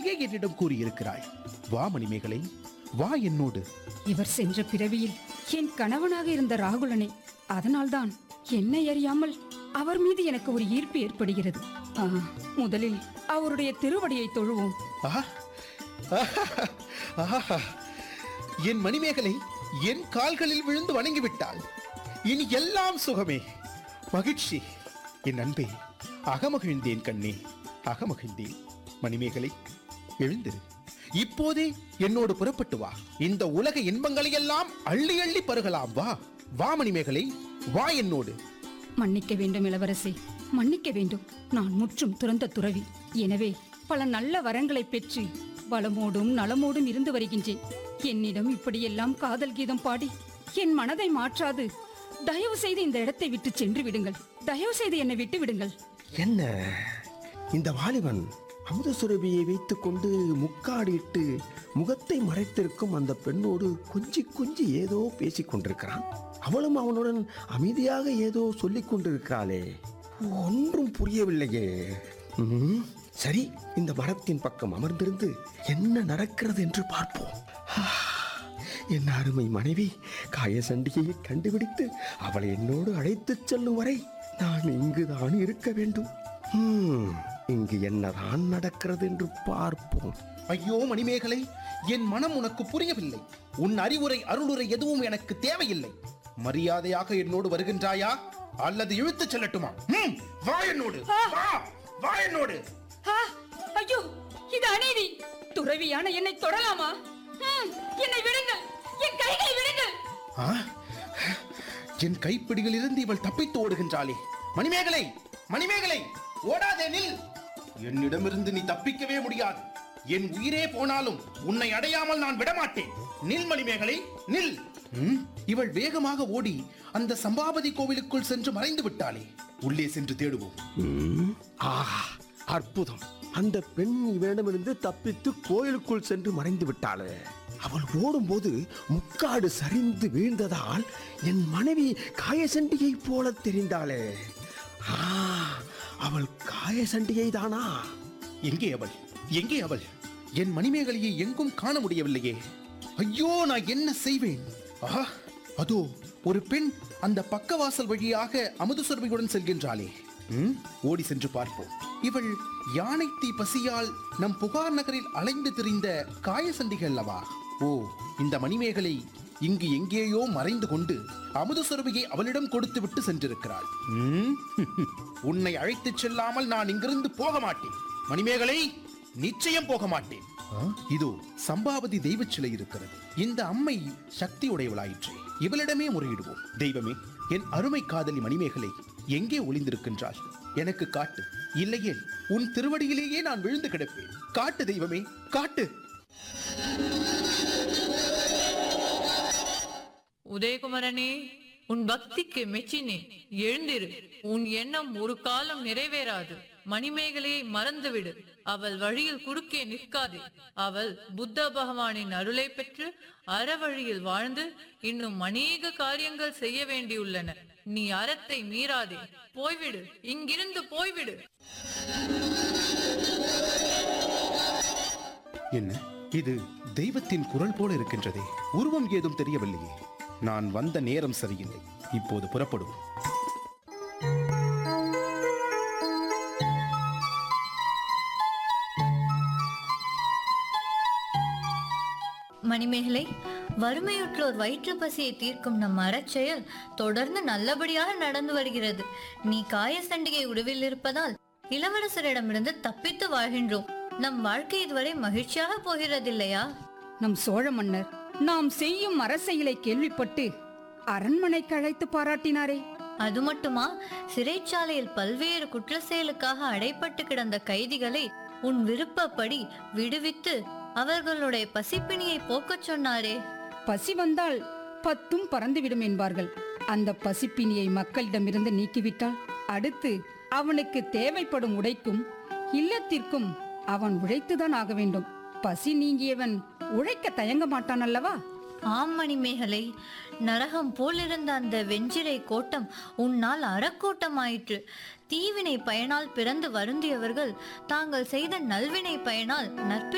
நீயே என்னிடம் கூறியிருக்கிறாய் வா மணிமேகலை வா என்னோடு இவர் சென்ற பிறவியில் என் கணவனாக இருந்த ராகுலனை அதனால்தான் என்னை அறியாமல் அவர் மீது எனக்கு ஒரு ஈர்ப்பு ஏற்படுகிறது ஆ, முதலில் அவருடைய திருவடியை தொழுவோம் ஆஹா! ஆஹா! என் மணிமேகலை என் கால்களில் விழுந்து வணங்கி விட்டாள் இனி எல்லாம் சுகமே மகிழ்ச்சி என் அன்பே அகமகிழ்ந்தேன் கண்ணே அகமகிழ்ந்தேன் மணிமேகலை எழுந்திரு இப்போதே என்னோடு புறப்பட்டு வா இந்த உலக இன்பங்களை எல்லாம் அள்ளி அள்ளி பருகலாம் வா வா மணிமேகலை வா என்னோடு மன்னிக்க வேண்டும் இளவரசே மன்னிக்க வேண்டும் நான் முற்றும் துறந்த துறவி எனவே பல நல்ல வரங்களை பெற்று வளமோடும் நலமோடும் இருந்து வருகின்றேன் என்னிடம் இப்படியெல்லாம் காதல் கீதம் பாடி என் மனதை மாற்றாது தயவு செய்து இந்த இடத்தை விட்டு சென்று விடுங்கள் தயவு செய்து என்னை விட்டு விடுங்கள் என்ன இந்த வாலிபன் அமுதசுரபியை வைத்துக்கொண்டு முக்காடிட்டு முகத்தை மறைத்திருக்கும் அந்த பெண்ணோடு கொஞ்சி கொஞ்சி ஏதோ பேசிக் கொண்டிருக்கிறான் அவளும் அவனுடன் அமைதியாக ஏதோ சொல்லிக் கொண்டிருக்கிறாளே ஒன்றும் புரியவில்லையே ம், சரி இந்த மரத்தின் பக்கம் அமர்ந்திருந்து என்ன நடக்கிறது என்று பார்ப்போம் ஆ, என் அருமை மனைவி காயசண்டிகையை கண்டுபிடித்து அவளை என்னோடு அழைத்துச் செல்லும் வரை நான் இங்குதான் இருக்க வேண்டும் ஹம், இங்கு என்னதான் நடக்கிறது என்று பார்ப்போம் ஐயோ மணிமேகலை என் மனம் உனக்கு புரியவில்லை உன் அறிவுரை அருளுரை எதுவும் எனக்கு தேவையில்லை மரியாதையாக என்னோடு வருகின்றாயா அல்லது இழுத்துச் செல்லட்டுமா ம், வா என்னோடு வா வா என்னோடு ஆ, ஐயோ இது அநீதி துறவியான என்னை தொடலாமா ம், என்னை விடுங்கள் என் கைகளை விடுங்கள் ஆ? என் கைப்பிடியில் இருந்து இவள் தப்பித்து ஓடுகின்றாளே மணிமேகலை மணிமேகலை ஓடாதே நில் என்னிடமிருந்து நீ தப்பிக்கவே முடியாது என் உயிரே போனாலும் உன்னை அடையாமல் நான் விடமாட்டேன் நில் மணிமேகலை நில் ம், இவள் வேகமாக ஓடி அந்த சம்பாபதி கோவிலுக்குள் சென்று மறைந்து விட்டாளே உள்ளே சென்று தேடுவோம் ம், ஆஹா அற்புதம் அந்த பெண் இவனிடமிருந்து தப்பித்து கோயிலுக்குள் சென்று மறைந்து விட்டாளே அவள் ஓடும்போது முக்காடு சரிந்து வீழ்ந்ததால் என் மனைவி காயசண்டிகை போல தெரிந்தாளே ஆ, அவள் காயசண்டிகை தானா எங்கே அவள் எங்கே அவள் என் மணிமேகலையை எங்கும் காண முடியவில்லையே ஐயோ நான் என்ன செய்வேன் ஆஹா அதோ ஒரு பெண் அந்த பக்கவாசல் வழியாக அமுதசுரபியுடன் செல்கின்றாளே ம், ஓடி சென்று பார்ப்போம் இவள் யானை தீ பசியால் நம் புகார் நகரில் அலைந்து திரிந்த காயசண்டிகை அல்லவா ஓ இந்த மணிமேகலை இங்கு எங்கேயோ மறைந்து கொண்டு அமுதசுரபியை அவளிடம் கொடுத்து விட்டு சென்றிருக்கிறாள் ம், உன்னை அழைத்துச் செல்லாமல் நான் இங்கிருந்து போக மாட்டேன் மணிமேகலை நிச்சயம் போக மாட்டேன் ஆ, இதோ சம்பாவதி தெய்வச் சிலை இருக்கிறது இந்த அம்மை சக்தி உடையவளாயிற்றே இவளிடமே முறையிடுவோம் தெய்வமே என் அருமை காதலி மணிமேகலை எங்கே ஒளிந்திருக்கின்றாள் எனக்கு காட்டு இல்லையேல் உன் திருவடியிலேயே நான் விழுந்து கிடப்பேன் காட்டு தெய்வமே காட்டு உதயகுமரனே உன் பக்திக்கு மெச்சினேன் எழுந்திரு உன் எண்ணம் ஒரு காலம் நிறைவேறாது மணிமேகலையை மறந்துவிடு அவள் வழியில் குறுக்கே நிற்காதே அவள் புத்த பகவானின் அருளை பெற்று அறவழியில் வாழ்ந்து இன்னும் அநேக காரியங்கள் செய்ய வேண்டியுள்ளன நீ அறத்தை மீறாதே போய்விடு இங்கிருந்து போய்விடு என்ன இது தெய்வத்தின் குரல் போல இருக்கின்றதே உருவம் ஏதும் தெரியவில்லையே நான் வந்த நேரம் சரியில்லை இப்போது புறப்படுவோம் மணிமேகலை வறுமையுற்றோர் வயிற்று பசியை தீர்க்கும் நம் அறச்செயல் தொடர்ந்து நல்லபடியாக நடந்து வருகிறது நீ காயசண்டிகை உருவில் இருப்பதால் இளவரசரிடமிருந்து தப்பித்து வாழ்கின்றோம் நம் வாழ்க்கை இதுவரை மகிழ்ச்சியாக போகிறதில்லையா நம் சோழ மன்னர் நாம் செய்யும் அரசையிலை கேள்விப்பட்டு அரண்மனைக்கு அழைத்து பாராட்டினாரே அது மட்டுமா சிறைச்சாலையில் பல்வேறு குற்ற செயலுக்காக அடைப்பட்டு கிடந்த கைதிகளை உன் விருப்பப்படி விடுவித்து அவர்களுடைய பசிப்பிணியை போக்கச் சொன்னாரே பசி வந்தால் பத்தும் பறந்துவிடும் என்பார்கள் அந்த பசிப்பினியை மக்களிடமிருந்து நீக்கிவிட்டால் அடுத்து அவனுக்கு தேவைப்படும் உடைக்கும் இல்லத்திற்கும் அவன் உழைத்துதான் ஆக வேண்டும் பசி நீங்கியவன் உழைக்க தயங்க மாட்டான் அல்லவா ஆம் மணிமேகலை நரகம் போலிருந்த அந்த வெஞ்சிரை கோட்டம் உன்னால் அறக்கோட்டமாயிற்று தீவினை பயனால் பிறந்து வருந்தியவர்கள் தாங்கள் செய்த நல்வினை பயனால் நற்பி